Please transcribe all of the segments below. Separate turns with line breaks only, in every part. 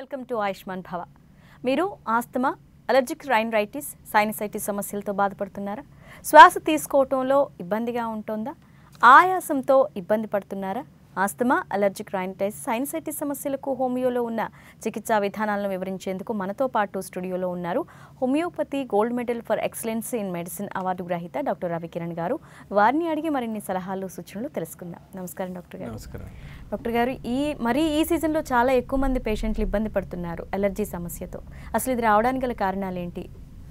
Welcome to Ayushman భవ మీరు asthma allergic రైనరైటిస్ sinusitis సమస్యలతో బాధపడుతున్నారా శ్వాస తీసుకోవటంలో ఇబ్బందిగా ఉంటుందా ఆయాసంతో ఇబ్బంది పడుతున్నారా ఆస్తమా అలర్జిక్ రైనటైటిస్ సైనసైటిస్ సమస్యలకు హోమియోలో ఉన్న చికిత్సా విధానాలను వివరించేందుకు మనతో పాటు స్టూడియోలో ఉన్నారు homeopathy gold medal for excellence in medicine award గ్రహీత డాక్టర్ రవికిరణ్ గారు వారిని అడిగి మరిన్ని సలహాలు సూచనలు తెలుసుకుందాం నమస్కారం డాక్టర్ గారు
నమస్కారం
డాక్టర్ గారు ఈ మరీ ఈ సీజన్లో చాలా ఎక్కువ మంది పేషెంట్లు ఇబ్బంది పడుతున్నారు అలర్జీ సమస్యతో అసలు ఇది రావడానికి గల కారణాలు ఏంటి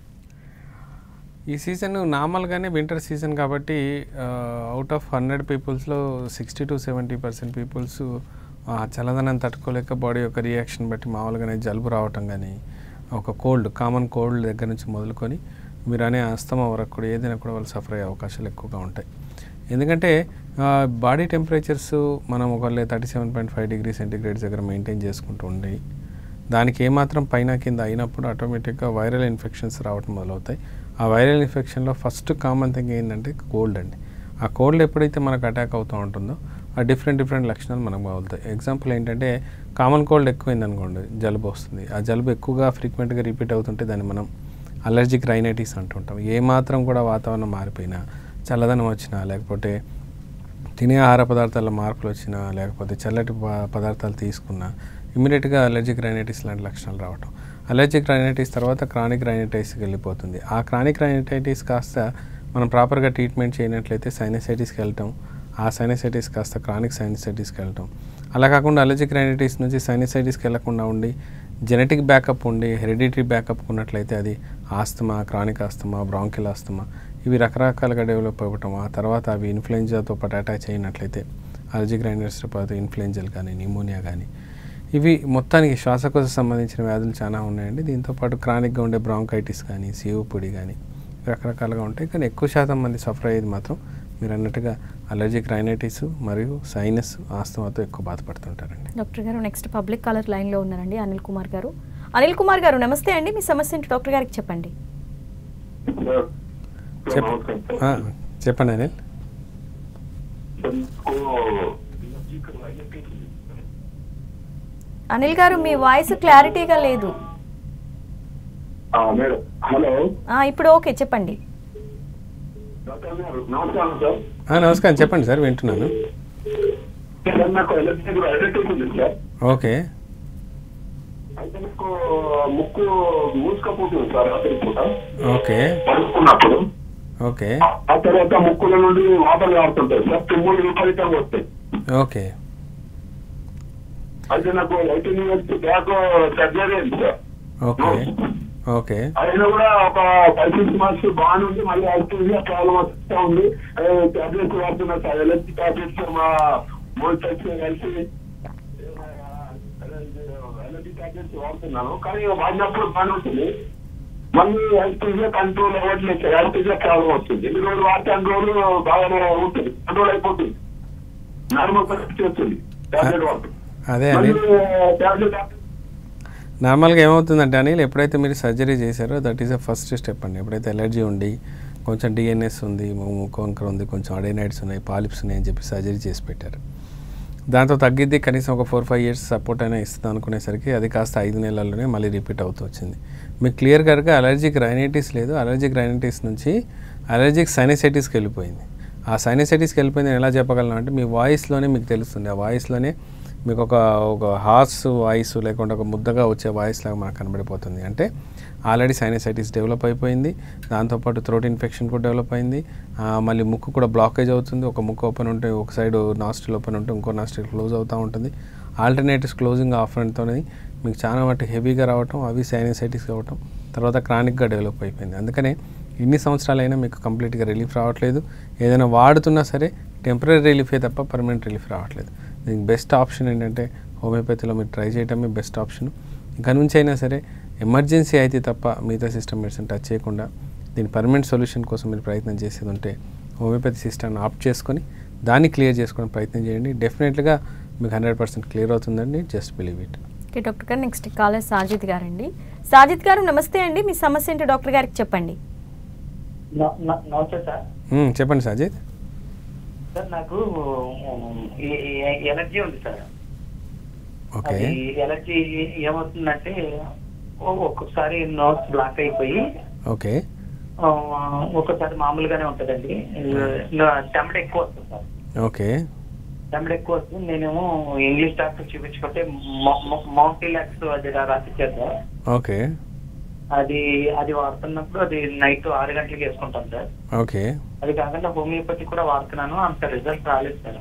ఈ సీజన్ నార్మల్గానే వింటర్ సీజన్ కాబట్టి అవుట్ ఆఫ్ హండ్రెడ్ పీపుల్స్లో sixty to seventy percent peoples చల్లదనం తట్టుకోలేక బాడీ యొక్క రియాక్షన్ బట్టి మామూలుగానే జలుబు రావటం కానీ ఒక కోల్డ్ కామన్ కోల్డ్ దగ్గర నుంచి మొదలుకొని మీరు అనే అస్తమా వరకు కూడా ఏదైనా కూడా వాళ్ళు సఫర్ అయ్యే అవకాశాలు ఎక్కువగా ఉంటాయి ఎందుకంటే బాడీ టెంపరేచర్స్ మనం ఒకవేళ thirty seven point five degree centigrade దగ్గర మెయింటైన్ చేసుకుంటూ ఉండి దానికి ఏమాత్రం పైన కింద అయినప్పుడు ఆటోమేటిక్గా వైరల్ ఇన్ఫెక్షన్స్ రావడం మొదలవుతాయి ఆ వైరల్ ఇన్ఫెక్షన్లో ఫస్ట్ కామన్ థింగ్ ఏంటంటే కోల్డ్ అండి ఆ కోల్డ్ ఎప్పుడైతే మనకు అటాక్ అవుతూ ఉంటుందో ఆ డిఫరెంట్ డిఫరెంట్ లక్షణాలు మనకు మొదలుతాయి ఎగ్జాంపుల్ ఏంటంటే కామన్ కోల్డ్ ఎక్కువైంది అనుకోండి జలుబు వస్తుంది ఆ జలుబు ఎక్కువగా ఫ్రీక్వెంట్గా రిపీట్ అవుతుంటే దాన్ని మనం అలర్జిక్ రైనైటిస్ అంటుంటాం ఏ మాత్రం కూడా వాతావరణం మారిపోయినా చల్లదనం వచ్చినా లేకపోతే తినే ఆహార పదార్థాల్లో మార్పులు వచ్చినా లేకపోతే చల్లటి ప- పదార్థాలు తీసుకున్నా ఇమీడియట్గా అలర్జిక్ రైనైటిస్ లాంటి లక్షణాలు రావటం అలర్జిక్ రైనైటిస్ తర్వాత క్రానిక్ రైనైటిస్కి వెళ్ళిపోతుంది ఆ క్రానిక్ రైనైటిస్ కాస్త మనం ప్రాపర్గా ట్రీట్మెంట్ చేయనట్లయితే సైనసైటిస్కి వెళ్ళటం ఆ సైనసైటిస్ కాస్త క్రానిక్ సైనసైటిస్కి వెళ్ళటం అలా కాకుండా అలర్జిక్ రైనైటిస్ నుంచి సైనసైటిస్కి వెళ్ళకుండా ఉండి జెనెటిక్ బ్యాకప్ ఉండి హెరిడిటరీ బ్యాకప్ ఉన్నట్లయితే అది asthma chronic asthma bronchial asthma ఇవి రకరకాలుగా డెవలప్ అవ్వటం ఆ తర్వాత అవి ఇన్ఫ్లుయెంజాతో పాటు అటాచ్ అయినట్లయితే అలర్జిక్ రైనైటిస్తో పాటు ఇన్ఫ్లుయెంజల్ కానీ న్యూమోనియా కానీ ఇవి మొత్తానికి శ్వాసకోశ సంబంధించిన వ్యాధులు చాలా ఉన్నాయండి దీంతోపాటు క్రానిక్గా ఉండే బ్రాంకైటిస్ కానీ పొడి కానీ రకరకాలుగా ఉంటాయి కానీ ఎక్కువ శాతం మంది సఫర్ అయ్యేది మాత్రం మీరు అన్నట్టుగా అలర్జిక్ రైనైటిస్ మరియు సైనస్ ఆస్తమాతో ఎక్కువ బాధపడుతుంటారండి
డాక్టర్ గారు నెక్స్ట్ పబ్లిక్ కాలర్ లైన్లో ఉన్నారండి అనిల్ కుమార్ గారు అనిల్ కుమార్ గారు నమస్తే అండి మీ సమస్య ఏంటి డాక్టర్ గారికి చెప్పండి
చెప్ ఆ, చెప్పండి అనిల్
అనిల్ గారు మీ వాయిస్ క్లారిటీగా లేదు
మేడం హలో
ఆ, ఇప్పుడు ఓకే చెప్పండి
డాక్టర్ గారు నమస్కారం సార్
ఆ, నమస్కారం చెప్పండి సార్ వింటున్నాను
సార్ నాకు ఎలక్ట్రిక్ ఎలక్ట్రిక్ ఉంది సార్
ఓకే
అయితే నాకు ముక్కు మూసుకపోతుంది సార్ రాత్రి పూట
ఓకే
పడుకున్నప్పుడు
ఓకే
ఆ తర్వాత ముక్కుల నుండి వాటర్ కారుతుంటాయి సార్ తుమ్ములు విపరీతంగా వస్తాయి
ఓకే
అయితే నాకు ఎయిటీన్ ఇయర్స్ బ్యాక్ సర్జరీ అయింది సార్
ఓకే ఓకే
అయినా కూడా ఒక ఫైవ్ సిక్స్ మంత్స్ బాగానే ఉంది మళ్ళీ యాక్టివ్గా ప్రాబ్లం వస్తూ ఉంది టాబ్లెట్స్ వాడుతున్నా సార్ ఎలక్ట్రిక్ టాబ్లెట్స్ మా మూడు టైప్స్ కలిసి ఎలక్ట్రిక్ టాబ్లెట్స్ వాడుతున్నాను కానీ వాడినప్పుడు బాగానే ఉంటుంది మళ్ళీ యాక్టివ్గా కంట్రోల్ అవ్వట్లేదు సార్ యాక్టివ్గా ప్రాబ్లం వస్తుంది ఎన్ని రోజులు వాడితే అన్ని రోజులు బాగానే ఉంటుంది కంట్రోల్ అయిపోతుంది నార్మల్ పరిస్థితి వస్తుంది టాబ్లెట్ వాడుతుంది
అదే
మళ్ళీ
అనిల్
టాబ్లెట్
నార్మల్గా ఏమవుతుందంటే అనిల్ ఎప్పుడైతే మీరు సర్జరీ చేశారో that is a first step అండి ఎప్పుడైతే ఎలర్జీ ఉండి కొంచెం డిఎన్ఎస్ ఉంది ముఖంకర ఉంది కొంచెం అడైనైడ్స్ ఉన్నాయి పాలిప్స్ ఉన్నాయి అని చెప్పి సర్జరీ చేసి పెట్టారు దాంతో తగ్గిద్ది కనీసం ఒక ఫోర్ ఫైవ్ ఇయర్స్ సపోర్ట్ అయినా ఇస్తుంది అనుకునేసరికి అది కాస్త ఐదు నెలల్లోనే మళ్ళీ రిపీట్ అవుతూ వచ్చింది మీకు క్లియర్ కనుక అలర్జిక్ రైనైటిస్ లేదు అలర్జిక్ రైనైటిస్ నుంచి అలర్జిక్ సైనసైటిస్కి వెళ్ళిపోయింది ఆ సైనసైటిస్కి వెళ్ళిపోయింది నేను ఎలా చెప్పగలను అంటే మీ వాయిస్లోనే మీకు తెలుస్తుంది ఆ వాయిస్లోనే మీకు ఒక ఒక హార్స్ వాయిస్ లేకుండా ఒక ముద్దగా వచ్చే వాయిస్ లాగా మనకు కనబడిపోతుంది అంటే ఆల్రెడీ సైనసైటిస్ డెవలప్ అయిపోయింది దాంతోపాటు థ్రోట్ ఇన్ఫెక్షన్ కూడా డెవలప్ అయింది ఆ, మళ్ళీ ముక్కు కూడా బ్లాకేజ్ అవుతుంది ఒక ముక్కు ఓపెన్ ఉంటే ఒక సైడ్ నాస్ట్రిల్ ఓపెన్ ఉంటే ఇంకో నాస్ట్రిల్ క్లోజ్ అవుతూ ఉంటుంది ఆల్టర్నేటివ్స్ క్లోజింగ్ ఆఫ్ అండ్తోనే మీకు చాలా మట్టి హెవీగా రావటం అవి సైనసైటిస్ అవ్వటం తర్వాత క్రానిక్గా డెవలప్ అయిపోయింది అందుకనే ఇన్ని సంవత్సరాలైనా మీకు కంప్లీట్గా రిలీఫ్ రావట్లేదు ఏదైనా వాడుతున్నా సరే టెంపరీ రిలీఫే తప్ప పర్మనెంట్ రిలీఫ్ రావట్లేదు దీనికి బెస్ట్ ఆప్షన్ ఏంటంటే హోమియోపతిలో మీరు ట్రై చేయటమే బెస్ట్ ఆప్షన్ ఇంకా నుంచి అయినా సరే ఎమర్జెన్సీ అయితే తప్ప మిగతా సిస్టమ్ మెడిసిన్ టచ్ చేయకుండా దీని పర్మనెంట్ సొల్యూషన్ కోసం మీరు ప్రయత్నం చేసేది ఉంటే హోమియోపతి సిస్టమ్ని ఆప్ట్ చేసుకొని దాన్ని క్లియర్ చేసుకునే ప్రయత్నం చేయండి డెఫినెట్గా మీకు హండ్రెడ్ పర్సెంట్ క్లియర్ అవుతుందండి just believe it
okay doctor గారు నెక్స్ట్ కాలర్ సాజిద్ గారండి సాజిద్ గారు నమస్తే అండి మీ సమస్య ఏంటో డాక్టర్ గారికి చెప్పండి
న- న- నమస్తే సార్
చెప్పండి సాజిద్
సార్ నాకు ఉమ్, ఈ- ఈ ఎనర్జీ ఉంది సార్
ఓకే
అది ఎలర్జీ ఏమవుతుందంటే ఓ- ఒక్కొక్కసారి నోస్ బ్లాక్ అయిపోయి
ఓకే
ఆ, ఒక్కొక్కసారి మామూలుగానే ఉంటదండి చెమట ఎక్కువ వస్తుంది సార్
ఓకే
చెమట ఎక్కువ వస్తుంది నేనేమో ఇంగ్లీష్ డాక్టర్ చూపించుకుంటే మౌంటిలాక్స్ అది రాసిచ్చారు సార్
ఓకే
అది అది వాడుతున్నప్పుడు అది నైట్ ఆరు గంటలకు వేసుకుంటాను సార్
ఓకే
అది కాకుండా హోమియోపతి కూడా వాడుతున్నాను అంత రిజల్ట్ రాలేదు సార్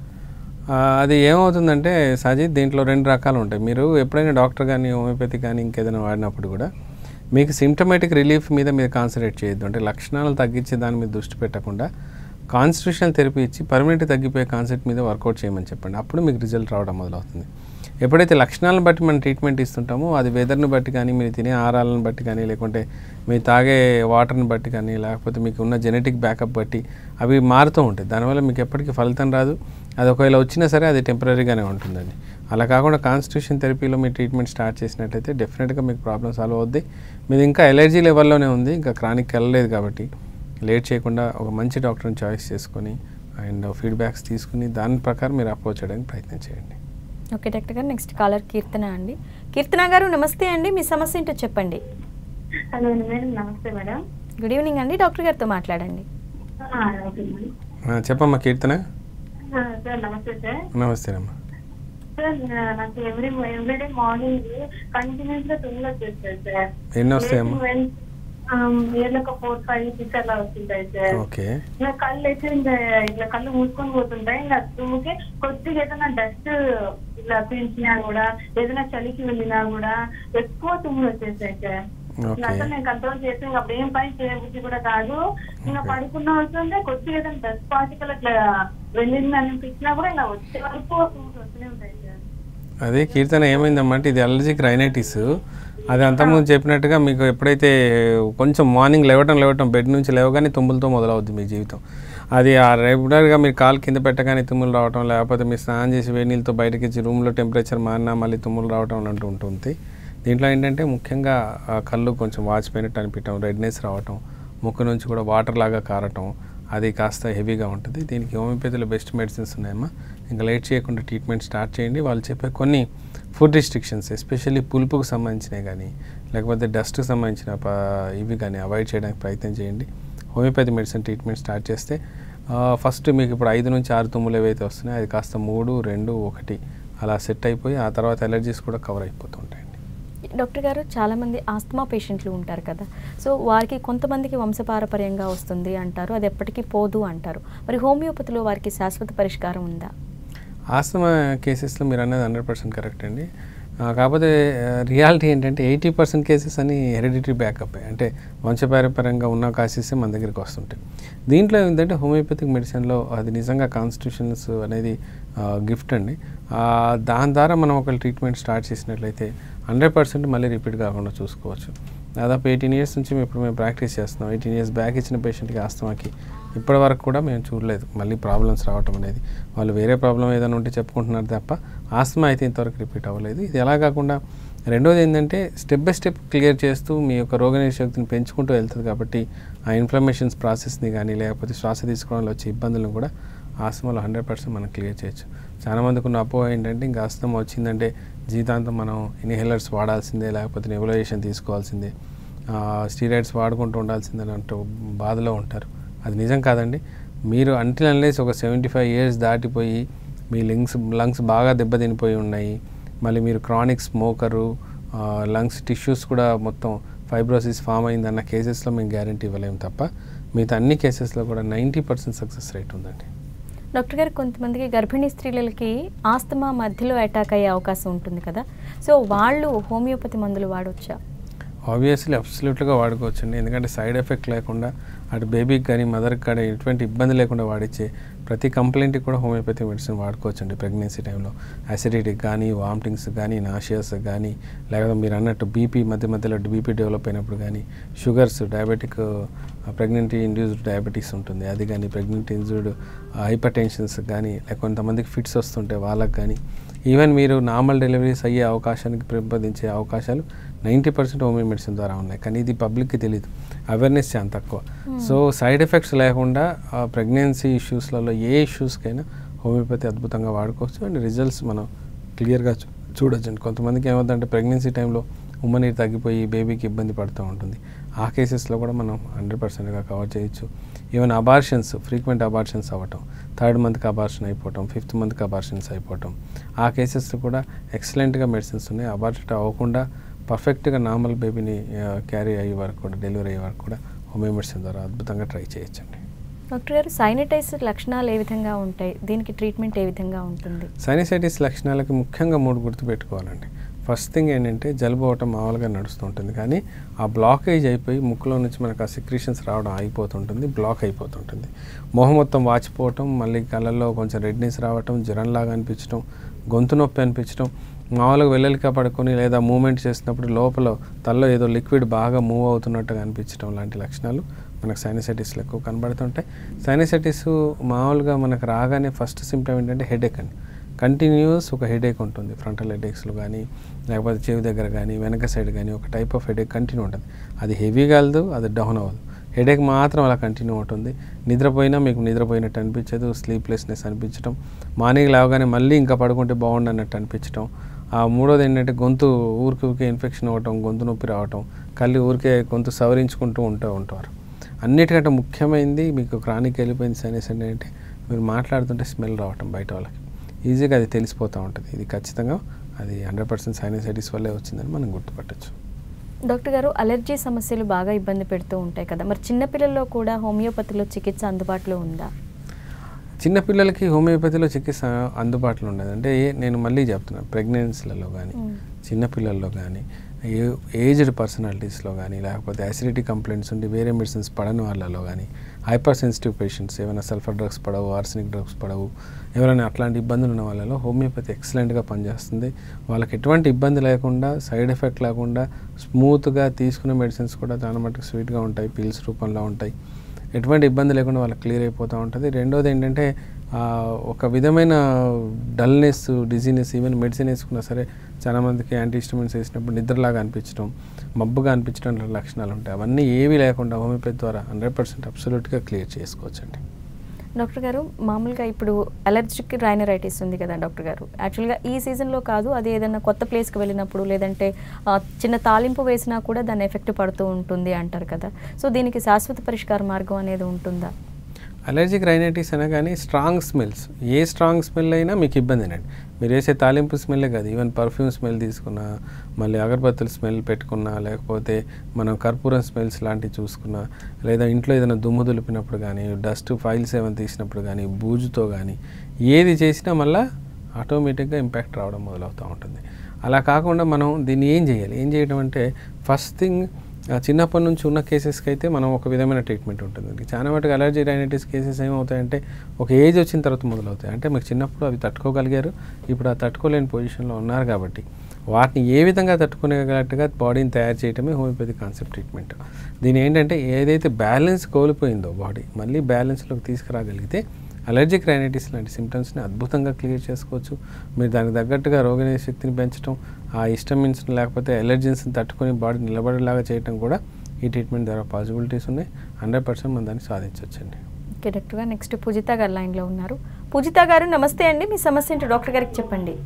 ఆ, అది ఏమవుతుందంటే సజీద్ దీంట్లో రెండు రకాలు ఉంటాయి మీరు ఎప్పుడైనా డాక్టర్ కానీ హోమియోపతి కానీ ఇంకేదైనా వాడినప్పుడు కూడా మీకు సిమ్టమేటిక్ రిలీఫ్ మీద మీరు కాన్సన్ట్రేట్ చేయొద్దు అంటే లక్షణాలు తగ్గించే దాని మీద దృష్టి పెట్టకుండా కాన్స్టిట్యూషనల్ థెరపీ ఇచ్చి పర్మనెంట్ తగ్గిపోయే కాన్సెప్ట్ మీద వర్కౌట్ చేయమని చెప్పండి అప్పుడు మీకు రిజల్ట్ రావడం మొదలవుతుంది ఎప్పుడైతే లక్షణాలను బట్టి మనం ట్రీట్మెంట్ ఇస్తుంటామో అది వెదర్ని బట్టి కానీ మీరు తినే ఆహారాలను బట్టి కానీ లేకుంటే మీరు తాగే వాటర్ని బట్టి కానీ లేకపోతే మీకు ఉన్న జెనెటిక్ బ్యాకప్ బట్టి అవి మారుతూ ఉంటాయి దానివల్ల మీకు ఎప్పటికీ ఫలితం రాదు అది ఒకవేళ వచ్చినా సరే అది టెంపరీగానే ఉంటుందండి అలా కాకుండా కాన్స్టిట్యూషన్ థెరపీలో మీ ట్రీట్మెంట్ స్టార్ట్ చేసినట్టయితే డెఫినెట్గా మీకు ప్రాబ్లం సాల్వ్ అవుద్ది మీది ఇంకా ఎలర్జీ లెవెల్లోనే ఉంది ఇంకా క్రానిక్ వెళ్ళలేదు కాబట్టి లేట్ చేయకుండా ఒక మంచి డాక్టర్ని చాయిస్ చేసుకొని అండ్ ఫీడ్బ్యాక్స్ తీసుకుని దాని ప్రకారం మీరు అప్రోచ్ చేయడానికి ప్రయత్నం చేయండి
ఓకే డాక్టర్ గారు నెక్స్ట్ కాలర్ కీర్తన అండి కీర్తన గారు నమస్తే అండి మీ సమస్య ఏంటో చెప్పండి
హలో మేడం నమస్తే మేడం
గుడ్ ఈవినింగ్ అండి డాక్టర్ గారితో మాట్లాడండి
ఆ, ఓకే మేడం
ఆ, చెప్పమ్మా కీర్తన
ఆ, సార్ నమస్తే సార్
నమస్తేనమ్మా
సార్ నా- నాకు ఎవ్రీ ఎవ్రీడే మార్నింగ్ కంటిన్యూస్ గా తుమ్ములు వచ్చేస్తాయి సార్
ఎన్ని వస్తాయమ్మా
ఇయర్లో ఒక ఫోర్ ఫైవ్ సిక్స్ అలా వస్తుంటాయి సార్
ఓకే
నా కళ్ళు అయితే ఇంకా ఇట్లా కళ్ళు మూసుకొని పోతుంటాయి ఇంకా తుమ్ముకి కొద్దిగా ఏదైనా డస్ట్ ఇట్లా పీల్చినా కూడా ఏదైనా చలికి వెళ్ళినా కూడా ఎక్కువ తుమ్ములు వచ్చేస్తాయి సార్ ఇంకా
ఓకే
అసలు నేను కంట్రోల్ చేస్తే ఇంకా అప్పుడు ఏం పని చేయబుద్ధి కూడా కాదు ఇంకా
Okay.
పడుకున్న వస్తుంటే కొద్దిగా ఏదైనా డస్ట్ పార్టికల్ ఇట్లా వెళ్ళింది అనిపించినా కూడా ఇలా వచ్చే వరకు తుమ్ములు వస్తూనే ఉంటాయి సార్
అదే కీర్తన ఏమైందమ్మా అంటే ఇది అలర్జిక్ రైనైటిస్ అది అంతకుముందు చెప్పినట్టుగా మీకు ఎప్పుడైతే కొంచెం మార్నింగ్ లేవటం లేవటం బెడ్ నుంచి లేవగానే తుమ్ములతో మొదలవుద్ది మీ జీవితం అది ఆ రెగ్యులర్గా మీరు కాలు కింద పెట్టగానే తుమ్ములు రావటం లేకపోతే మీరు స్నానం చేసి వేడి నీళ్ళతో బయటకి ఇచ్చి రూమ్లో టెంపరేచర్ మారినా మళ్ళీ తుమ్ములు రావటం అంటూ ఉంటుంది దీంట్లో ఏంటంటే ముఖ్యంగా ఆ కళ్ళు కొంచెం వాచిపోయినట్టు అనిపించడం రెడ్నెస్ రావటం ముక్కు నుంచి కూడా వాటర్ లాగా కారటం అది కాస్త హెవీగా ఉంటుంది దీనికి హోమియోపతిలో బెస్ట్ మెడిసిన్స్ ఉన్నాయమ్మా ఇంకా లేట్ చేయకుండా ట్రీట్మెంట్ స్టార్ట్ చేయండి వాళ్ళు చెప్పే కొన్ని ఫుడ్ రిస్ట్రిక్షన్స్ ఎస్పెషల్లీ పులుపుకు సంబంధించినవి కానీ లేకపోతే డస్ట్కి సంబంధించిన ప- ఇవి కానీ అవాయిడ్ చేయడానికి ప్రయత్నం చేయండి హోమియోపతి మెడిసిన్ ట్రీట్మెంట్ స్టార్ట్ చేస్తే ఫస్ట్ మీకు ఇప్పుడు ఐదు నుంచి ఆరు తుమ్ములు ఏవైతే వస్తున్నాయో అది కాస్త మూడు రెండు ఒకటి అలా సెట్ అయిపోయి ఆ తర్వాత ఎలర్జీస్ కూడా కవర్ అయిపోతుంటాయండి
డాక్టర్ గారు చాలామంది ఆస్తమా పేషెంట్లు ఉంటారు కదా సో వారికి కొంతమందికి వంశపారపర్యంగా వస్తుంది అంటారు అది ఎప్పటికీ పోదు అంటారు మరి హోమియోపతిలో వారికి శాశ్వత పరిష్కారం ఉందా
ఆస్తమా కేసెస్లో మీరు అనేది హండ్రెడ్ పర్సెంట్ కరెక్ట్ అండి ఆ, కాకపోతే రియాలిటీ ఏంటంటే ఎయిటీ పర్సెంట్ కేసెస్ అని హెరిడిటరీ బ్యాకప్ అంటే వంశపారపర్యంగా ఉన్న కేసెస్ మన దగ్గరికి వస్తుంటాయి దీంట్లో ఏంటంటే హోమియోపతిక్ మెడిసిన్లో అది నిజంగా కాన్స్టిట్యూషన్స్ అనేది గిఫ్ట్ అండి ఆ, దాని ద్వారా మనం ఒక ట్రీట్మెంట్ స్టార్ట్ చేసినట్లయితే హండ్రెడ్ పర్సెంట్ మళ్ళీ రిపీట్ కాకుండా చూసుకోవచ్చు దాదాపు ఎయిటీన్ ఇయర్స్ నుంచి మేము ఇప్పుడు మేము ప్రాక్టీస్ చేస్తున్నాం ఎయిటీన్ ఇయర్స్ బ్యాక్ ఇచ్చిన పేషెంట్కి ఆస్తమాకి ఇప్పటి వరకు కూడా మేము చూడలేదు మళ్ళీ ప్రాబ్లమ్స్ రావటం అనేది వాళ్ళు వేరే ప్రాబ్లం ఏదైనా ఉంటే చెప్పుకుంటున్నారు తప్ప ఆస్తమా అయితే ఇంతవరకు రిపీట్ అవ్వలేదు ఇది ఎలా కాకుండా రెండోది ఏంటంటే స్టెప్ బై స్టెప్ క్లియర్ చేస్తూ మీ యొక్క రోగనిరోధక శక్తిని పెంచుకుంటూ వెళ్తుంది కాబట్టి ఆ ఇన్ఫ్లమేషన్స్ ప్రాసెస్ని కానీ లేకపోతే శ్వాస తీసుకోవడంలో వచ్చే ఇబ్బందులను కూడా ఆస్తమాలో హండ్రెడ్ పర్సెంట్ మనం క్లియర్ చేయొచ్చు చాలా మందికి ఉన్న అపోహ ఏంటంటే ఇంకా ఆస్తమా వచ్చిందంటే జీవితాంతం మనం ఇన్హేలర్స్ వాడాల్సిందే లేకపోతే నెబులైజేషన్ తీసుకోవాల్సిందే స్టీరాయిడ్స్ వాడుకుంటూ ఉండాల్సిందని అంటూ బాధలో ఉంటారు అది నిజం కాదండి మీరు అంటిల్ అన్లేస్ ఒక సెవెంటీ ఫైవ్ ఇయర్స్ దాటిపోయి మీ లంగ్స్ లంగ్స్ బాగా దెబ్బతినిపోయి ఉన్నాయి మళ్ళీ మీరు క్రానిక్ స్మోకరు లంగ్స్ టిష్యూస్ కూడా మొత్తం ఫైబ్రోసిస్ ఫామ్ అయిందన్న కేసెస్లో మేము గ్యారంటీ ఇవ్వలేము తప్ప మిగతా అన్ని కేసెస్లో కూడా నైంటీ పర్సెంట్ సక్సెస్ రేట్ ఉందండి
డాక్టర్ గారు కొంతమందికి గర్భిణీ స్త్రీలకి ఆస్తమా మధ్యలో అటాక్ అయ్యే అవకాశం ఉంటుంది కదా సో వాళ్ళు హోమియోపతి మందులు వాడొచ్చా
ఆబ్వియస్లీ అబ్సల్యూట్గా వాడుకోవచ్చండి ఎందుకంటే సైడ్ ఎఫెక్ట్ లేకుండా అటు బేబీకి కానీ మదర్కి కానీ ఎటువంటి ఇబ్బంది లేకుండా వాడిచ్చే ప్రతి కంప్లైంట్కి కూడా హోమియోపతి మెడిసిన్ వాడుకోవచ్చండి ప్రెగ్నెన్సీ టైంలో అసిడిటీ కానీ వామిటింగ్స్ కానీ నాషియస్ కానీ లేకపోతే మీరు అన్నట్టు బీపీ మధ్య మధ్యలో బీపీ డెవలప్ అయినప్పుడు కానీ sugars diabetic pregnancy induced diabetes ఉంటుంది అది కానీ ప్రెగ్నెంటీ ఇండ్యూస్డ్ హైపర్ టెన్షన్స్ కానీ లేక కొంతమందికి ఫిట్స్ వస్తుంటాయి వాళ్ళకి కానీ ఈవెన్ మీరు నార్మల్ డెలివరీస్ అయ్యే అవకాశానికి పెంపొందించే అవకాశాలు నైంటీ పర్సెంట్ హోమియో మెడిసిన్ ద్వారా ఉన్నాయి కానీ ఇది పబ్లిక్కి తెలియదు అవేర్నెస్ చాలా తక్కువ సో సైడ్ ఎఫెక్ట్స్ లేకుండా ప్రెగ్నెన్సీ ఇష్యూస్లలో ఏ ఇష్యూస్కైనా హోమియోపతి అద్భుతంగా వాడుకోవచ్చు అండ్ రిజల్ట్స్ మనం క్లియర్గా చూ చూడొచ్చండి కొంతమందికి ఏమవుతుందంటే ప్రెగ్నెన్సీ టైంలో ఉమ్మ నీరు తగ్గిపోయి బేబీకి ఇబ్బంది పడుతూ ఉంటుంది ఆ కేసెస్లో కూడా మనం హండ్రెడ్ పర్సెంట్గా కవర్ చేయొచ్చు ఈవెన్ అబార్షన్స్ ఫ్రీక్వెంట్ అబార్షన్స్ అవ్వటం థర్డ్ మంత్కి అబార్షన్ అయిపోవటం ఫిఫ్త్ మంత్కి అబార్షన్స్ అయిపోవటం ఆ కేసెస్లో కూడా ఎక్సలెంట్గా మెడిసిన్స్ ఉన్నాయి అబార్షన్ అవ్వకుండా పర్ఫెక్ట్గా నార్మల్ బేబీని క్యారీ అయ్యే వరకు కూడా డెలివరీ అయ్యే వరకు కూడా హోమియో మెడిసిన్ ద్వారా అద్భుతంగా ట్రై చేయొచ్చండి
డాక్టర్ గారు సైనిటైజర్ లక్షణాలు ఏ విధంగా ఉంటాయి దీనికి ట్రీట్మెంట్ ఏ విధంగా ఉంటుంది
సైనసైటిస్ లక్షణాలకి ముఖ్యంగా మూడు గుర్తుపెట్టుకోవాలండి ఫస్ట్ థింగ్ ఏంటంటే జలుబు అవటం మామూలుగా నడుస్తూ ఉంటుంది కానీ ఆ బ్లాకేజ్ అయిపోయి ముక్కులో నుంచి మనకు ఆ సిక్రీషన్స్ రావడం ఆగిపోతుంటుంది బ్లాక్ అయిపోతుంటుంది మొహం మొత్తం వాచిపోవటం మళ్ళీ కళ్ళల్లో కొంచెం రెడ్నెస్ రావటం జ్వరంలాగా అనిపించడం గొంతు నొప్పి అనిపించడం మామూలుగా వెల్లలిక పడుకొని లేదా మూమెంట్ చేసినప్పుడు లోపల తల్లో ఏదో లిక్విడ్ బాగా మూవ్ అవుతున్నట్టుగా అనిపించడం లాంటి లక్షణాలు మనకు సైనసైటిస్లో ఎక్కువ కనబడుతుంటాయి సైనసైటిస్ మామూలుగా మనకు రాగానే ఫస్ట్ సిమ్టమ్ ఏంటంటే హెడేక్ అండి కంటిన్యూస్ ఒక హెడేక్ ఉంటుంది ఫ్రంటల్ హెడేక్స్లో కానీ లేకపోతే చెవి దగ్గర కానీ వెనక సైడ్ కానీ ఒక టైప్ ఆఫ్ హెడేక్ కంటిన్యూ ఉంటుంది అది హెవీ కాలదు అది డౌన్ అవ్వదు హెడేక్ మాత్రం అలా కంటిన్యూ ఉంటుంది నిద్రపోయినా మీకు నిద్రపోయినట్టు అనిపించదు స్లీప్లెస్నెస్ అనిపించడం మార్నింగ్ లేవగానే మళ్ళీ ఇంకా పడుకుంటే బాగుండు అన్నట్టు అనిపించడం ఆ మూడోది ఏంటంటే గొంతు ఊరికి ఊరికే ఇన్ఫెక్షన్ అవ్వటం గొంతు నొప్పి రావటం కళ్ళు ఊరికే గొంతు సవరించుకుంటూ ఉంటూ ఉంటారు అన్నిటికంటే ముఖ్యమైనది మీకు క్రానిక్ వెళ్ళిపోయింది సైనస్ ఏంటంటే మీరు మాట్లాడుతుంటే స్మెల్ రావటం బయట వాళ్ళకి ఈజీగా అది తెలిసిపోతూ ఉంటుంది ఇది ఖచ్చితంగా అది హండ్రెడ్ పర్సెంట్ సైనసైటిస్ వల్లే వచ్చిందని మనం గుర్తుపట్టచ్చు
డాక్టర్ గారు అలర్జీ సమస్యలు బాగా ఇబ్బంది పెడుతూ ఉంటాయి కదా మరి చిన్నపిల్లల్లో కూడా హోమియోపతిలో చికిత్స అందుబాటులో ఉందా
చిన్నపిల్లలకి హోమియోపతిలో చికిత్స అందుబాటులో ఉండదు అంటే నేను మళ్ళీ చెప్తున్నాను ప్రెగ్నెన్సీలలో కానీ
మ్మ్.
చిన్నపిల్లల్లో కానీ ఏజ్డ్ పర్సనాలిటీస్లో కానీ లేకపోతే అసిడిటీ కంప్లైంట్స్ ఉండి వేరే మెడిసిన్స్ పడని వాళ్ళలో కానీ హైపర్ సెన్సిటివ్ పేషెంట్స్ ఏమైనా సల్ఫర్ డ్రగ్స్ పడవు ఆర్సనిక్ డ్రగ్స్ పడవు ఎవరైనా అట్లాంటి ఇబ్బందులు ఉన్న వాళ్ళలో హోమియోపతి ఎక్సలెంట్గా పనిచేస్తుంది వాళ్ళకి ఎటువంటి ఇబ్బంది లేకుండా సైడ్ ఎఫెక్ట్ లేకుండా స్మూత్గా తీసుకునే మెడిసిన్స్ కూడా చాలా మటుకు స్వీట్గా ఉంటాయి పిల్స్ రూపంలో ఉంటాయి ఎటువంటి ఇబ్బంది లేకుండా వాళ్ళకి క్లియర్ అయిపోతూ ఉంటుంది రెండోది ఏంటంటే ఆ, ఒక విధమైన డల్నెస్ డిజీనెస్ ఈవెన్ మెడిసిన్ వేసుకున్నా సరే చాలామందికి యాంటీ హిస్టమిన్స్ వేసినప్పుడు నిద్రలాగా అనిపించడం మబ్బుగా అనిపించడం లాంటి లక్షణాలు ఉంటాయి అవన్నీ ఏవి లేకుండా హోమియోపతి ద్వారా హండ్రెడ్ పర్సెంట్ అబ్సల్యూట్గా క్లియర్ చేసుకోవచ్చండి
డాక్టర్ గారు మామూలుగా ఇప్పుడు అలర్జిక్ రైనరైటిస్ ఉంది కదా డాక్టర్ గారు యాక్చువల్గా ఈ సీజన్లో కాదు అది ఏదైనా కొత్త ప్లేస్కి వెళ్ళినప్పుడు లేదంటే ఆ, చిన్న తాలింపు వేసినా కూడా దాని ఎఫెక్ట్ పడుతూ ఉంటుంది అంటారు కదా సో దీనికి శాశ్వత పరిష్కార మార్గం అనేది ఉంటుందా
అలర్జిక్ రైనైటిస్ అనగానే స్ట్రాంగ్ స్మెల్స్ ఏ స్ట్రాంగ్ స్మెల్ అయినా మీకు ఇబ్బందినండి మీరు వేసే తాలింపు స్మెల్లే కాదు ఈవెన్ పర్ఫ్యూమ్ స్మెల్ తీసుకున్నా మళ్ళీ అగరబత్తుల స్మెల్ పెట్టుకున్నా లేకపోతే మనం కర్పూరం స్మెల్స్ లాంటివి చూసుకున్నా లేదా ఇంట్లో ఏదైనా దుమ్ము దులిపినప్పుడు కానీ డస్ట్ ఫైల్స్ ఏమైనా తీసినప్పుడు కానీ బూజుతో కానీ ఏది చేసినా మళ్ళీ ఆటోమేటిక్గా ఇంపాక్ట్ రావడం మొదలవుతూ ఉంటుంది అలా కాకుండా మనం దీన్ని ఏం చేయాలి ఏం చేయడం అంటే ఫస్ట్ థింగ్ ఆ చిన్నప్పటి నుంచి ఉన్న కేసెస్కి అయితే మనం ఒక విధమైన ట్రీట్మెంట్ ఉంటుంది చాలా మటుకు అలర్జీ రైనైటిస్ కేసెస్ ఏమవుతాయంటే ఒక ఏజ్ వచ్చిన తర్వాత మొదలవుతాయి అంటే మీకు చిన్నప్పుడు అవి తట్టుకోగలిగారు ఇప్పుడు ఆ తట్టుకోలేని పొజిషన్లో ఉన్నారు కాబట్టి వాటిని ఏ విధంగా తట్టుకునేటట్టుగా బాడీని తయారు చేయడమే హోమియోపతి కాన్సెప్ట్ ట్రీట్మెంట్ దీని ఏంటంటే ఏదైతే బ్యాలెన్స్ కోల్పోయిందో బాడీ మళ్ళీ బ్యాలెన్స్లోకి తీసుకురాగలిగితే అలర్జిక్ రైనైటిస్ లాంటి సిమ్టమ్స్ని అద్భుతంగా క్లియర్ చేసుకోవచ్చు మీరు దానికి తగ్గట్టుగా రోగనిరోధక శక్తిని పెంచడం ఆ ఇస్టమిన్స్ లేకపోతే ఎలర్జెన్స్ని తట్టుకొని బాడీ నిలబడేలాగా చేయడం కూడా ఈ ట్రీట్మెంట్ ద్వారా పాసిబిలిటీస్ ఉన్నాయి హండ్రెడ్ పర్సెంట్ మనం దాన్ని సాధించవచ్చండి
ఓకే డాక్టర్ గారు నెక్స్ట్ పూజిత గారు లైన్లో ఉన్నారు పూజిత గారు నమస్తే అండి మీ సమస్య ఏంటో డాక్టర్ గారికి చెప్పండి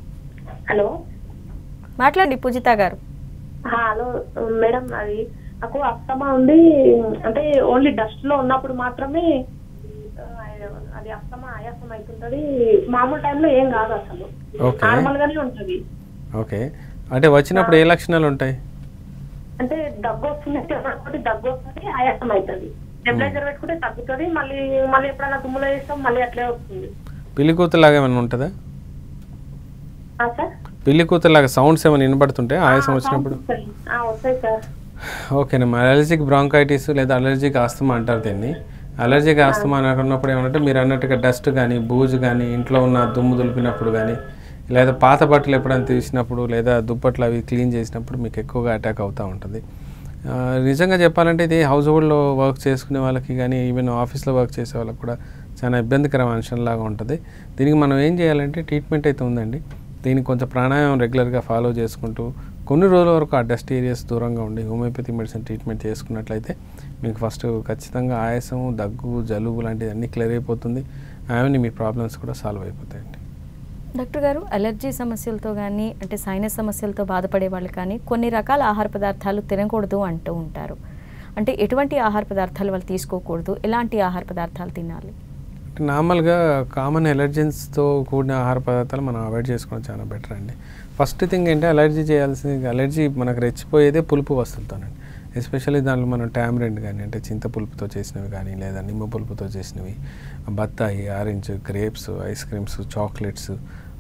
హలో
మాట్లాడండి పూజిత గారు
హలో మేడం అది నాకు అస్తమా ఉంది అంటే ఓన్లీ డస్ట్ లో ఉన్నప్పుడు మాత్రమే ఆ, అది అస్తమా ఆయాసం అవుతుంటది మామూలు టైంలో ఏం కాదు అసలు
ఓకే.
నార్మల్ గానే ఉంటది
ఓకే అంటే వచ్చినప్పుడు ఏ లక్షణాలు ఉంటాయి
అంటే దగ్గు వస్తుంది ఒకటి దగ్గు వస్తుంది ఆయాసం అవుతుంది టెంపరేచర్ పెట్టుకుంటే తగ్గుతుంది మళ్ళీ మళ్ళీ ఎప్పుడైనా దుమ్ములో వేస్తాం మళ్ళీ అట్లే వస్తుంది
పిల్లి కూతులాగా ఏమైనా ఉంటుందా
ఆ, సార్
పిల్లి కూతులాగా సౌండ్స్ ఏమైనా వినబడుతుంటే ఆయాసం వచ్చినప్పుడు
వస్తాయి. ఆ, వస్తాయి సార్
ఓకేనమ్మా అలర్జిక్ బ్రాంకైటిస్ లేదా అలర్జిక్ ఆస్తమా అంటారు దీన్ని అలర్జిక్ ఆస్తమా అని అనుకున్నప్పుడు ఏమంటే మీరు అన్నట్టుగా డస్ట్ కానీ బూజు కానీ ఇంట్లో ఉన్న దుమ్ము దులిపినప్పుడు కానీ లేదా పాత బట్టలు ఎప్పుడైనా తీసినప్పుడు లేదా దుప్పట్లు అవి క్లీన్ చేసినప్పుడు మీకు ఎక్కువగా అటాక్ అవుతూ ఉంటుంది ఆ, నిజంగా చెప్పాలంటే ఇది హౌస్ హోల్డ్లో వర్క్ చేసుకునే వాళ్ళకి కానీ ఈవెన్ ఆఫీస్లో వర్క్ చేసే వాళ్ళకి కూడా చాలా ఇబ్బందికరమైన అంశంలాగా ఉంటుంది దీనికి మనం ఏం చేయాలంటే ట్రీట్మెంట్ అయితే ఉందండి దీనికి కొంచెం ప్రాణాయామం రెగ్యులర్గా ఫాలో చేసుకుంటూ కొన్ని రోజుల వరకు ఆ డస్ట్ ఏరియాస్ దూరంగా ఉండి హోమియోపతి మెడిసిన్ ట్రీట్మెంట్ చేసుకున్నట్లయితే మీకు ఫస్ట్ ఖచ్చితంగా ఆయాసం దగ్గు జలుబు లాంటివి అన్నీ క్లియర్ అయిపోతుంది అవన్నీ మీ ప్రాబ్లమ్స్ కూడా సాల్వ్ అయిపోతాయండి
డాక్టర్ గారు అలర్జీ సమస్యలతో కానీ అంటే సైనస్ సమస్యలతో బాధపడే వాళ్ళు కానీ కొన్ని రకాల ఆహార పదార్థాలు తినకూడదు అంటూ ఉంటారు అంటే ఎటువంటి ఆహార పదార్థాలు వాళ్ళు తీసుకోకూడదు ఎలాంటి ఆహార పదార్థాలు తినాలి
అంటే నార్మల్గా కామన్ ఎలర్జెన్స్తో కూడిన ఆహార పదార్థాలు మనం అవాయిడ్ చేసుకోవడం చాలా బెటర్ అండి ఫస్ట్ థింగ్ ఏంటంటే అలర్జీ చేయాల్సింది అలర్జీ మనకు రెచ్చిపోయేదే పులుపు వస్తువులతోనండి ఎస్పెషల్లీ దాంట్లో మనం టామరెండ్ కానీ అంటే చింత పులుపుతో చేసినవి కానీ లేదా నిమ్మ పులుపుతో చేసినవి బత్తాయి orange grapes ice creams chocolates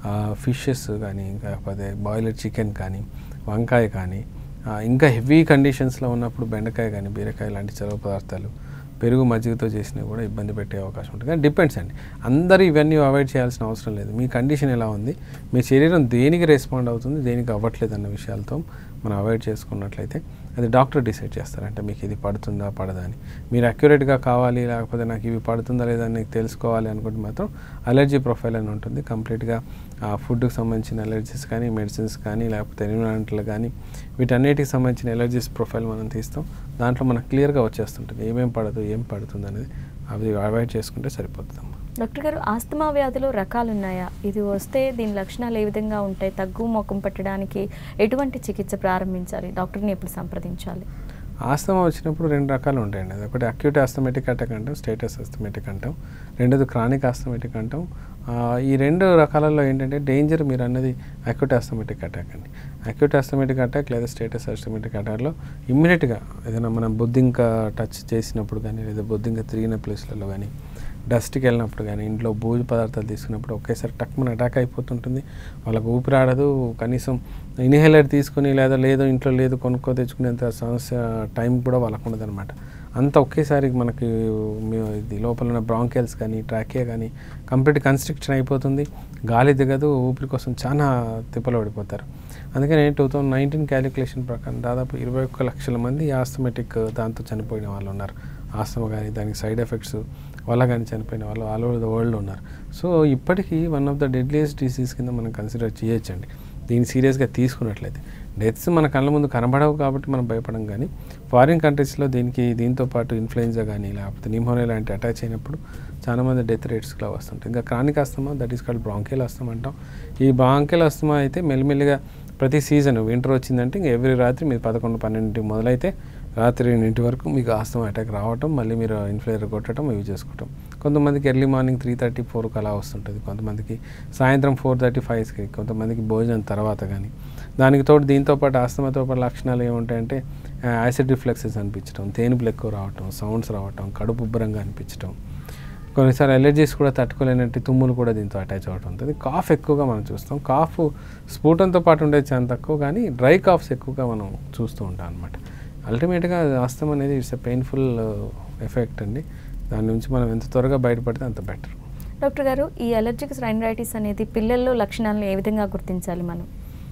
fishes కానీ ఇంకా పదే బాయిలర్ చికెన్ కానీ వంకాయ కానీ ఆ, ఇంకా హెవీ కండిషన్స్లో ఉన్నప్పుడు బెండకాయ కానీ బీరకాయ లాంటి చలవ పదార్థాలు పెరుగు మజ్జిగతో చేసినవి కూడా ఇబ్బంది పెట్టే అవకాశం ఉంటుంది కానీ డిపెండ్స్ అండి అందరూ ఇవన్నీ అవాయిడ్ చేయాల్సిన అవసరం లేదు మీ కండిషన్ ఎలా ఉంది మీ శరీరం దేనికి రెస్పాండ్ అవుతుంది దేనికి అవ్వట్లేదు అన్న విషయాలతో మనం అవాయిడ్ చేసుకున్నట్లయితే అది డాక్టర్ డిసైడ్ చేస్తారంటే మీకు ఇది పడుతుందా పడదా అని మీరు అక్యురేట్గా కావాలి లేకపోతే నాకు ఇవి పడుతుందా లేదా అని నీకు తెలుసుకోవాలి అనుకుంటే మాత్రం అలర్జీ ప్రొఫైల్ అని ఉంటుంది కంప్లీట్గా ఆ ఫుడ్కి సంబంధించిన అలర్జీస్ కానీ మెడిసిన్స్ కానీ లేకపోతే ఎన్విరాన్మెంట్లు కానీ వీటన్నిటికి సంబంధించిన ఎలర్జీస్ ప్రొఫైల్ మనం తీస్తాం దాంట్లో మనకు క్లియర్గా వచ్చేస్తుంటుంది ఏమేం పడదు ఏం పడుతుంది అనేది అవి అవాయిడ్ చేసుకుంటే సరిపోతుందమ్మా
డాక్టర్ గారు ఆస్తమా వ్యాధిలో రకాలు ఉన్నాయా ఇది వస్తే దీని లక్షణాలు ఏ విధంగా ఉంటాయి తగ్గు ముఖం పట్టడానికి ఎటువంటి చికిత్స ప్రారంభించాలి డాక్టర్ని ఎప్పుడు సంప్రదించాలి
ఆస్తమా వచ్చినప్పుడు రెండు రకాలు ఉంటాయండి అది ఒకటి అక్యూట్ ఆస్తమెటిక్ అటాక్ అంటాం స్టేటస్ ఆస్తమెటిక్ అంటాం రెండోది క్రానిక్ ఆస్తమెటిక్ అంటాం ఆ, ఈ రెండు రకాలలో ఏంటంటే డేంజర్ మీరు అన్నది అక్యూట్ ఆస్తమెటిక్ అటాక్ అండి అక్యూట్ ఆస్తమెటిక్ అటాక్ లేదా స్టేటస్ ఆస్తమెటిక్ అటాక్లో ఇమ్మీడియట్గా ఏదైనా మనం బొద్దింక టచ్ చేసినప్పుడు కానీ లేదా బొద్దింక తిరిగిన ప్లేస్లలో కానీ డస్ట్కి వెళ్ళినప్పుడు కానీ ఇంట్లో బూజు పదార్థాలు తీసుకున్నప్పుడు ఒకేసారి టక్ మన అటాక్ అయిపోతుంటుంది వాళ్ళకు ఊపిరాడదు కనీసం ఇన్హేలర్ తీసుకుని లేదా లేదో ఇంట్లో లేదు కొనుక్కో తెచ్చుకునేంత సమస్య టైం కూడా వాళ్ళకు ఉండదన్నమాట అంత ఒకేసారి మనకి మీ- ఇది లోపల ఉన్న బ్రాంకెల్స్ కానీ ట్రాకియా కానీ కంప్లీట్ కన్స్ట్రక్షన్ అయిపోతుంది గాలి దిగదు ఊపిరి కోసం చాలా తిప్పలు పడిపోతారు అందుకని టూ థౌజండ్ నైన్టీన్ క్యాలిక్యులేషన్ ప్రకారం దాదాపు ఇరవై ఒక్క లక్షల మంది ఆస్థమెటిక్ దాంతో చనిపోయిన వాళ్ళు ఉన్నారు ఆస్తమా కానీ దానికి సైడ్ ఎఫెక్ట్స్ వల్ల కానీ చనిపోయిన వాళ్ళు ఆల్ ఓవర్ ద వరల్డ్ ఉన్నారు సో ఇప్పటికీ one of the deadliest disease కింద మనం కన్సిడర్ చేయొచ్చండి దీన్ని సీరియస్గా తీసుకున్నట్లయితే డెత్స్ మన కళ్ళ ముందు కనబడవు కాబట్టి మనం భయపడం కానీ ఫారిన్ కంట్రీస్లో దీనికి దీంతో పాటు ఇన్ఫ్లుయెన్జా కానీ లేకపోతే నిమోనియా లాంటి అటాచ్ అయినప్పుడు చాలామంది డెత్ రేట్స్లో వస్తుంటాయి ఇంకా chronic asthma that is called bronchial asthma అంటాం ఈ బ్రాంకెల్ అస్తమా అయితే మెల్లిమెల్లిగా ప్రతి సీజన్ వింటర్ వచ్చిందంటే ఇంకా ఎవ్రీ రాత్రి మీరు పదకొండు పన్నెండింటి మొదలైతే రాత్రి రెండింటి వరకు మీకు ఆస్తమా అటాక్ రావటం మళ్ళీ మీరు ఇన్ఫ్లుయర్ కొట్టడం ఇవి చేసుకోవటం కొంతమందికి ఎర్లీ మార్నింగ్ త్రీ థర్టీ ఫోర్కి అలా వస్తుంటుంది కొంతమందికి సాయంత్రం ఫోర్ థర్టీ ఫైవ్కి కొంతమందికి భోజనం తర్వాత కానీ దానికి తోడు దీంతో పాటు ఆస్తమాతో పాటు లక్షణాలు ఏముంటాయంటే యాసిడ్ రిఫ్లెక్సెస్ అనిపించడం తేనుపులు ఎక్కువ రావటం సౌండ్స్ రావటం కడుపు ఉబ్బరంగా అనిపించడం కొన్నిసార్లు ఎలర్జీస్ కూడా తట్టుకోలేనట్టు తుమ్ములు కూడా దీంతో అటాచ్ అవ్వడం ఉంటుంది కాఫ్ ఎక్కువగా మనం చూస్తాం కాఫ్ స్ఫూటంతో పాటు ఉండేది చాలా తక్కువ కానీ డ్రై కాఫ్స్ ఎక్కువగా మనం చూస్తూ ఉంటాం అనమాట అల్టిమేట్గా ఆస్తం అనేది ఇట్స్ ఎ పెయిన్ఫుల్ ఎఫెక్ట్ అండి దాని నుంచి మనం ఎంత త్వరగా బయటపడితే అంత బెటర్
డాక్టర్ గారు ఈ అలర్జిక్ రైనరైటిస్ అనేది పిల్లల్లో లక్షణాలను ఏ విధంగా గుర్తించాలి మనం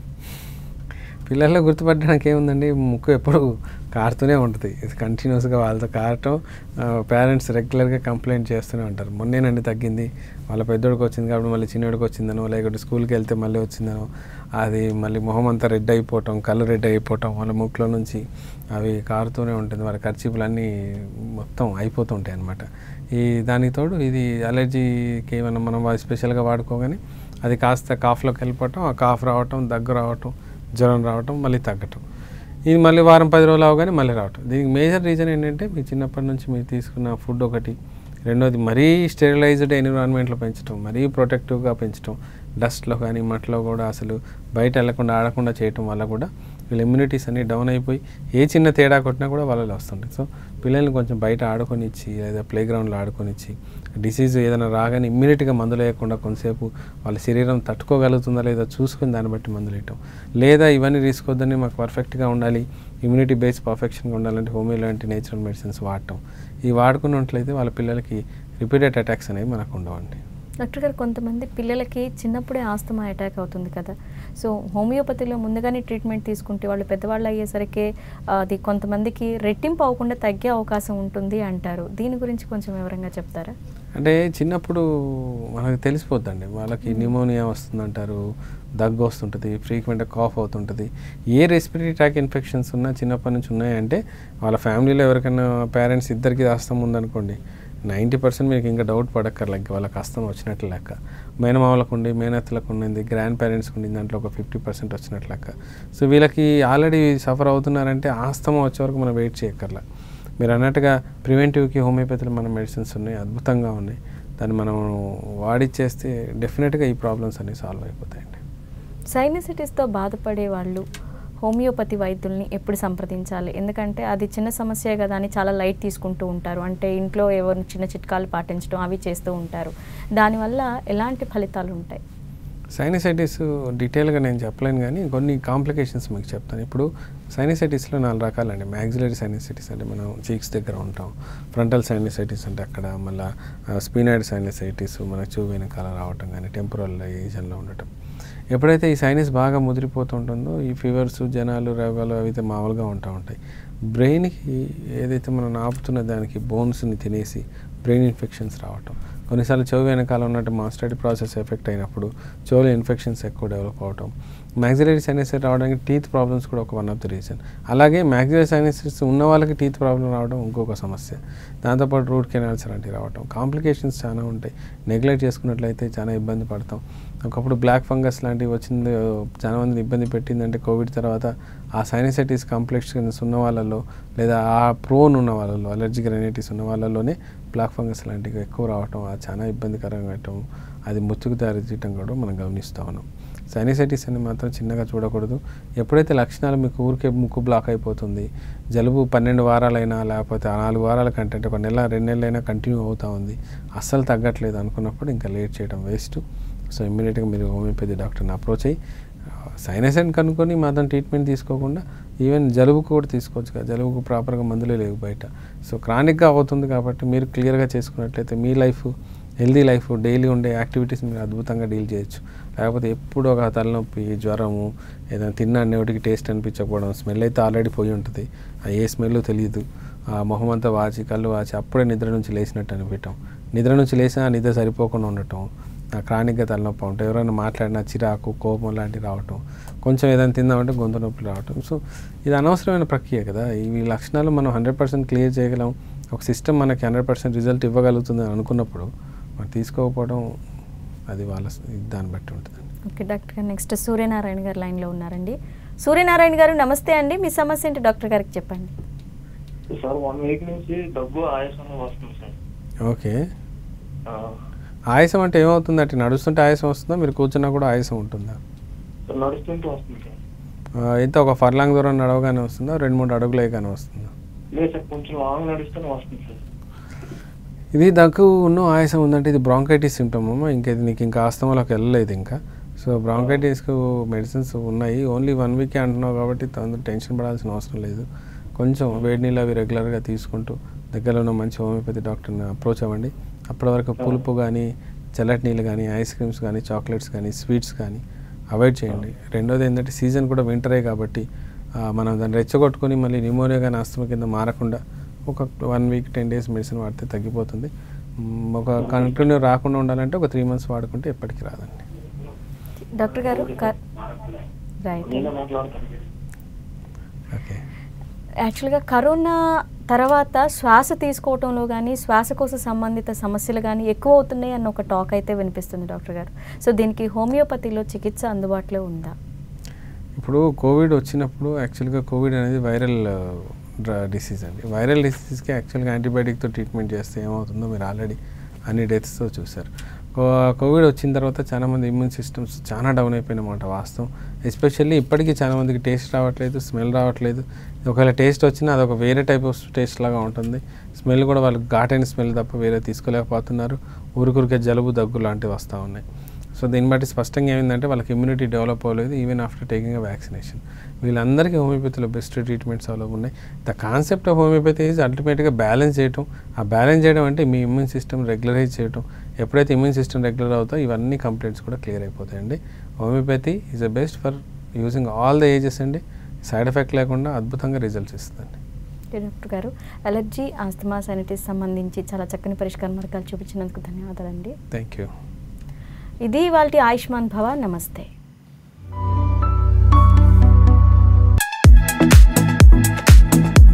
పిల్లల్లో గుర్తుపట్టడానికి ఏముందండి ముక్కు ఎప్పుడు కారుతూనే ఉంటుంది ఇది కంటిన్యూస్గా వాళ్ళతో కారటం పేరెంట్స్ రెగ్యులర్గా కంప్లైంట్ చేస్తూనే ఉంటారు మొన్నేనండి తగ్గింది వాళ్ళ పెద్దోడికి వచ్చింది కాబట్టి మళ్ళీ చిన్నోడికి వచ్చిందనో లేకపోతే స్కూల్కి వెళ్తే మళ్ళీ వచ్చిందనో అది మళ్ళీ మొహం అంతా రెడ్ అయిపోవటం కళ్ళు రెడ్ అయిపోవటం వాళ్ళ ముక్కులో నుంచి అవి కారుతూనే ఉంటుంది వాళ్ళ ఖర్చీపులన్నీ మొత్తం అయిపోతుంటాయి అన్నమాట ఈ దానికి తోడు ఇది అలర్జీకి ఏమైనా మనం స్పెషల్గా వాడుకోగానే అది కాస్త కాఫ్లోకి వెళ్ళిపోవటం ఆ కాఫ్ రావటం దగ్గు రావటం జ్వరం రావటం మళ్ళీ తగ్గటం ఇది మళ్ళీ వారం పది రోజులు అవగానే మళ్ళీ రావటం దీనికి మేజర్ రీజన్ ఏంటంటే మీ చిన్నప్పటి నుంచి మీరు తీసుకున్న ఫుడ్ ఒకటి రెండోది మరీ స్టెరిలైజ్డ్ ఎన్విరాన్మెంట్లో పెంచడం మరీ ప్రొటెక్టివ్గా పెంచడం డస్ట్లో కానీ మట్లో కూడా అసలు బయట వెళ్లకుండా ఆడకుండా చేయటం వల్ల కూడా వీళ్ళ ఇమ్యూనిటీస్ అన్ని డౌన్ అయిపోయి ఏ చిన్న తేడా కొట్టినా కూడా వాళ్ళలో వస్తుంటాయి సో పిల్లల్ని కొంచెం బయట ఆడుకొనిచ్చి లేదా ప్లే గ్రౌండ్లో ఆడుకొనిచ్చి డిసీజ్ ఏదైనా రాగానే ఇమ్మీడియట్గా మందులు వేయకుండా కొంతసేపు వాళ్ళ శరీరం తట్టుకోగలుగుతుందా లేదా చూసుకుని దాన్ని బట్టి మందులు వేయటం లేదా ఇవన్నీ తీసుకోవద్దని మాకు పర్ఫెక్ట్గా ఉండాలి ఇమ్యూనిటీ బేస్ పర్ఫెక్షన్గా ఉండాలంటే హోమియో లాంటి నేచురల్ మెడిసిన్స్ వాడటం ఈ వాడుకున్నట్లయితే వాళ్ళ పిల్లలకి రిపీటెడ్ అటాక్స్ అనేవి మనకు ఉండవండి
డాక్టర్ గారు కొంతమంది పిల్లలకి చిన్నప్పుడే ఆస్తమా అటాక్ అవుతుంది కదా సో హోమియోపతిలో ముందుగానే ట్రీట్మెంట్ తీసుకుంటే వాళ్ళు పెద్దవాళ్ళు అయ్యేసరికి ఆ, అది కొంతమందికి రెట్టింపు అవ్వకుండా తగ్గే అవకాశం ఉంటుంది అంటారు దీని గురించి కొంచెం వివరంగా చెప్తారా
అంటే చిన్నప్పుడు మనకు తెలిసిపోద్దండి వాళ్ళకి న్యూమోనియా వస్తుందంటారు దగ్గు వస్తుంటుంది ఫ్రీక్వెంట్గా కాఫ్ అవుతుంటుంది ఏ రెస్పిరేటరీ ట్రాక్ ఇన్ఫెక్షన్స్ ఉన్నా చిన్నప్పటి నుంచి ఉన్నాయంటే వాళ్ళ ఫ్యామిలీలో ఎవరికైనా పేరెంట్స్ ఇద్దరికి ఆస్తం ఉందనుకోండి నైంటీ పర్సెంట్ మీకు ఇంకా డౌట్ పడక్కర్లే ఇంకా వాళ్ళకి అస్తం వచ్చినట్లు లెక్క మేనమామలకు ఉండి మేనత్తలకు ఉండింది గ్రాండ్ పేరెంట్స్కి ఉండింది దాంట్లో ఒక ఫిఫ్టీ పర్సెంట్ వచ్చినట్లు లెక్క సో వీళ్ళకి ఆల్రెడీ సఫర్ అవుతున్నారంటే ఆస్తమా వచ్చే వరకు మనం వెయిట్ చేయక్కర్లా మీరు అన్నట్టుగా ప్రివెంటివ్కి హోమియోపతిలో మన మెడిసిన్స్ ఉన్నాయి అద్భుతంగా ఉన్నాయి దాన్ని మనం వాడిచ్చేస్తే డెఫినెట్గా ఈ ప్రాబ్లమ్స్ అన్నీ సాల్వ్ అయిపోతాయండి
సైనసిటిస్తో బాధపడే వాళ్ళు హోమియోపతి వైద్యుల్ని ఎప్పుడు సంప్రదించాలి ఎందుకంటే అది చిన్న సమస్యే కదా అని చాలా లైట్ తీసుకుంటూ ఉంటారు అంటే ఇంట్లో ఎవరు చిన్న చిట్కాలు పాటించడం అవి చేస్తూ ఉంటారు దానివల్ల ఎలాంటి ఫలితాలు ఉంటాయి
సైనసైటిస్ డీటెయిల్గా నేను చెప్పలేను కానీ కొన్ని కాంప్లికేషన్స్ మీకు చెప్తాను ఇప్పుడు సైనసైటిస్లో నాలుగు రకాలండి మ్యాక్సిలరీ సైనసైటిస్ అంటే మనం చీక్స్ దగ్గర ఉంటాం ఫ్రంటల్ సైనసైటిస్ అంటే అక్కడ మళ్ళీ స్పీనాయిడ్ సైనసైటిస్ మన చూ వెనకాల రావటం కానీ టెంపరల్ ఏజన్లో ఉండటం ఎప్పుడైతే ఈ సైనస్ బాగా ముదిరిపోతుంటుందో ఈ ఫీవర్స్ జనాలు రోగాలు అవి అయితే మామూలుగా ఉంటూ ఉంటాయి బ్రెయిన్కి ఏదైతే మనం ఆపుతున్న దానికి బోన్స్ని తినేసి బ్రెయిన్ ఇన్ఫెక్షన్స్ రావటం కొన్నిసార్లు చెవి వెనకాల ఉన్నట్టు మాస్టర్డ్ ప్రాసెస్ ఎఫెక్ట్ అయినప్పుడు చెవులో ఇన్ఫెక్షన్స్ ఎక్కువ డెవలప్ అవటం మ్యాక్సిలరీ సైనసైట్ రావడానికి టీత్ ప్రాబ్లమ్స్ కూడా ఒక వన్ ఆఫ్ ది రీజన్ అలాగే మ్యాక్సిలరీ సైనసైటిస్ ఉన్న వాళ్ళకి టీత్ ప్రాబ్లం రావడం ఇంకొక సమస్య దాంతోపాటు రూట్ కెనాల్స్ అలాంటివి రావటం కాంప్లికేషన్స్ చాలా ఉంటాయి నెగ్లెక్ట్ చేసుకున్నట్లయితే చాలా ఇబ్బంది పడతాం ఒకప్పుడు బ్లాక్ ఫంగస్ లాంటివి వచ్చింది చాలా మందిని ఇబ్బంది పెట్టిందంటే కోవిడ్ తర్వాత ఆ సైనసైటిస్ కాంప్లెక్స్ ఉన్న వాళ్ళలో లేదా ఆ ప్రోన్ ఉన్న వాళ్ళలో అలర్జిక్ రైనైటిస్ ఉన్న వాళ్ళలోనే బ్లాక్ ఫంగస్ లాంటివి ఎక్కువ రావటం అది చాలా ఇబ్బందికరంగా అవటం అది ముచ్చుకు దారి తీయటం కూడా మనం గమనిస్తూ ఉన్నాం సైనసైటిస్ అని మాత్రం చిన్నగా చూడకూడదు ఎప్పుడైతే లక్షణాలు మీకు ఊరికే ముక్కు బ్లాక్ అయిపోతుంది జలుబు పన్నెండు వారాలైనా లేకపోతే ఆ నాలుగు వారాల కంటే అంటే ఒక నెల రెండు నెలలైనా కంటిన్యూ అవుతూ ఉంది అస్సలు తగ్గట్లేదు అనుకున్నప్పుడు ఇంకా లేట్ చేయడం వేస్ట్ సో ఇమ్మీడియట్గా మీరు హోమియోపతి డాక్టర్ని అప్రోచ్ అయ్యి సైనస్ అని కనుక్కొని మాత్రం ట్రీట్మెంట్ తీసుకోకుండా ఈవెన్ జలుబుకు కూడా తీసుకోవచ్చు కదా జలుబుకు ప్రాపర్గా మందులే లేవు బయట సో క్రానిక్గా అవుతుంది కాబట్టి మీరు క్లియర్గా చేసుకున్నట్లయితే మీ లైఫ్ హెల్దీ లైఫ్ డైలీ ఉండే యాక్టివిటీస్ మీరు అద్భుతంగా డీల్ చేయొచ్చు లేకపోతే ఎప్పుడు ఒక తలనొప్పి జ్వరము ఏదైనా తిన్నా నోటికి టేస్ట్ అనిపించకపోవడం స్మెల్ అయితే ఆల్రెడీ పోయి ఉంటుంది ఆ ఏ స్మెల్ తెలియదు ఆ మొహం అంతా వాచి కళ్ళు వాచి అప్పుడే నిద్ర నుంచి లేచినట్టు అనిపించడం నిద్ర నుంచి లేచినా ఆ నిద్ర సరిపోకుండా ఉండటం ఆ క్రానిక్గా తలనొప్పి ఉంటాం ఎవరైనా మాట్లాడినా చిరాకు కోపం లాంటివి రావటం కొంచెం ఏదైనా తిందామంటే గొంతు నొప్పి రావటం సో ఇది అనవసరమైన ప్రక్రియ కదా ఇవి లక్షణాలు మనం హండ్రెడ్ పర్సెంట్ క్లియర్ చేయగలం ఒక సిస్టమ్ మనకి హండ్రెడ్ పర్సెంట్ రిజల్ట్ ఇవ్వగలుగుతుంది అని అనుకున్నప్పుడు మనం తీసుకోకపోవడం అది వాళ్ళ స- దాన్ని బట్టి ఉంటుంది
ఓకే డాక్టర్ గారు నెక్స్ట్ సూర్యనారాయణ గారు లైన్లో ఉన్నారండి సూర్యనారాయణ గారు నమస్తే అండి మీ సమస్య ఏంటి డాక్టర్ గారికి చెప్పండి
సార్ వన్ వీక్ నుంచి దగ్గు ఆయాసం వస్తుంది సార్
ఓకే
ఆ,
ఆయాసం అంటే ఏమవుతుంది అంటే నడుస్తుంటే ఆయాసం వస్తుందా మీరు కూర్చున్నా కూడా ఆయాసం ఉంటుందా
సార్ నడుస్తుంటూ వస్తుంది సార్
ఆ, ఎంత ఒక ఫర్లాంగ్ దూరం నడవగానే వస్తుందా రెండు మూడు అడుగులు వేయగానే వస్తుందా
లేదు సార్ కొంచెం లాంగ్ నడుస్తూనే వస్తుంది సార్
ఇది దగ్గు ఉన్న ఆయాసం ఉందంటే ఇది బ్రాంకైటిస్ సిమ్టమ్ అమ్మ ఇంకా ఇది నీకు ఇంకా ఆస్తమాలోకి వెళ్ళలేదు ఇంకా సో బ్రాంకైటిస్కు మెడిసిన్స్ ఉన్నాయి ఓన్లీ వన్ వీకే అంటున్నావు కాబట్టి తొందర టెన్షన్ పడాల్సిన అవసరం లేదు కొంచెం వేడి నీళ్ళు అవి రెగ్యులర్గా తీసుకుంటూ దగ్గరలో ఉన్న మంచి హోమియోపతి డాక్టర్ని అప్రోచ్ అవ్వండి అప్పటి వరకు పులుపు కానీ చల్లటి నీళ్ళు కానీ ఐస్ క్రీమ్స్ కానీ చాక్లెట్స్ కానీ స్వీట్స్ కానీ అవాయిడ్ చేయండి రెండోది ఏంటంటే సీజన్ కూడా వింటరే కాబట్టి ఆ, మనం దాన్ని రెచ్చగొట్టుకొని మళ్ళీ న్యూమోనియా కానీ ఆస్తమా కింద మారకుండా ఒక one week ten days medicine వాడితే తగ్గిపోతుంది మ్, ఒక కంటిన్యూ రాకుండా ఉండాలంటే ఒక త్రీ మంత్స్ వాడుకుంటే ఎప్పటికీ రాదండి
డాక్టర్ గారు రైట్
నేనే మాట్లాడతాను
ఓకే
యాక్చువల్గా కరోనా తర్వాత శ్వాస తీసుకోవటంలో కానీ శ్వాసకోశ సంబంధిత సమస్యలు కానీ ఎక్కువ అవుతున్నాయి అన్న ఒక టాక్ అయితే వినిపిస్తుంది డాక్టర్ గారు సో దీనికి హోమియోపతిలో చికిత్స అందుబాటులో ఉందా
ఇప్పుడు కోవిడ్ వచ్చినప్పుడు యాక్చువల్గా కోవిడ్ అనేది వైరల్ డిసీజ్ అండి వైరల్ డిసీజ్కి యాక్చువల్గా యాంటీబయాటిక్తో ట్రీట్మెంట్ చేస్తే ఏమవుతుందో మీరు ఆల్రెడీ అన్ని డెత్స్తో చూశారు కో- కోవిడ్ వచ్చిన తర్వాత చాలామంది ఇమ్యూన్ సిస్టమ్స్ చాలా డౌన్ అయిపోయినమాట వాస్తవం ఎస్పెషల్లీ ఇప్పటికీ చాలామందికి టేస్ట్ రావట్లేదు స్మెల్ రావట్లేదు ఒకవేళ టేస్ట్ వచ్చినా అదొక వేరే టైప్ ఆఫ్ టేస్ట్ లాగా ఉంటుంది స్మెల్ కూడా వాళ్ళకి ఘాటైన స్మెల్ తప్ప వేరే తీసుకోలేకపోతున్నారు ఊరికూరికే జలుబు దగ్గు లాంటివి వస్తూ ఉన్నాయి సో దీన్ని బట్టి స్పష్టంగా ఏమైందంటే వాళ్ళకి ఇమ్యూనిటీ డెవలప్ అవ్వలేదు even after taking a vaccination వీళ్ళందరికీ హోమియోపతిలో బెస్ట్ ట్రీట్మెంట్స్ అవైలబుల్ ఉన్నాయి the concept of homeopathy is అల్టిమేట్గా బ్యాలెన్స్ చేయటం ఆ బ్యాలెన్స్ చేయడం అంటే మీ ఇమ్యూన్ సిస్టమ్ రెగ్యులరైజ్ చేయటం ఎప్పుడైతే ఇమ్యూన్ సిస్టమ్ రెగ్యులర్ అవుతాయో ఇవన్నీ కంప్లైంట్స్ కూడా క్లియర్ అయిపోతాయండి homeopathy is the best for using all the ages అండి సైడ్ ఎఫెక్ట్ లేకుండా అద్భుతంగా రిజల్ట్స్ ఇస్తుందండి
ఓకే, డాక్టర్ గారు అలర్జీ ఆస్తమా సైనటిస్ సంబంధించి చాలా చక్కని పరిష్కార మార్గాలు చూపించినందుకు ధన్యవాదాలండి
థ్యాంక్ యూ
ఇది వాళ్ళ ఆయుష్మాన్ భవ నమస్తే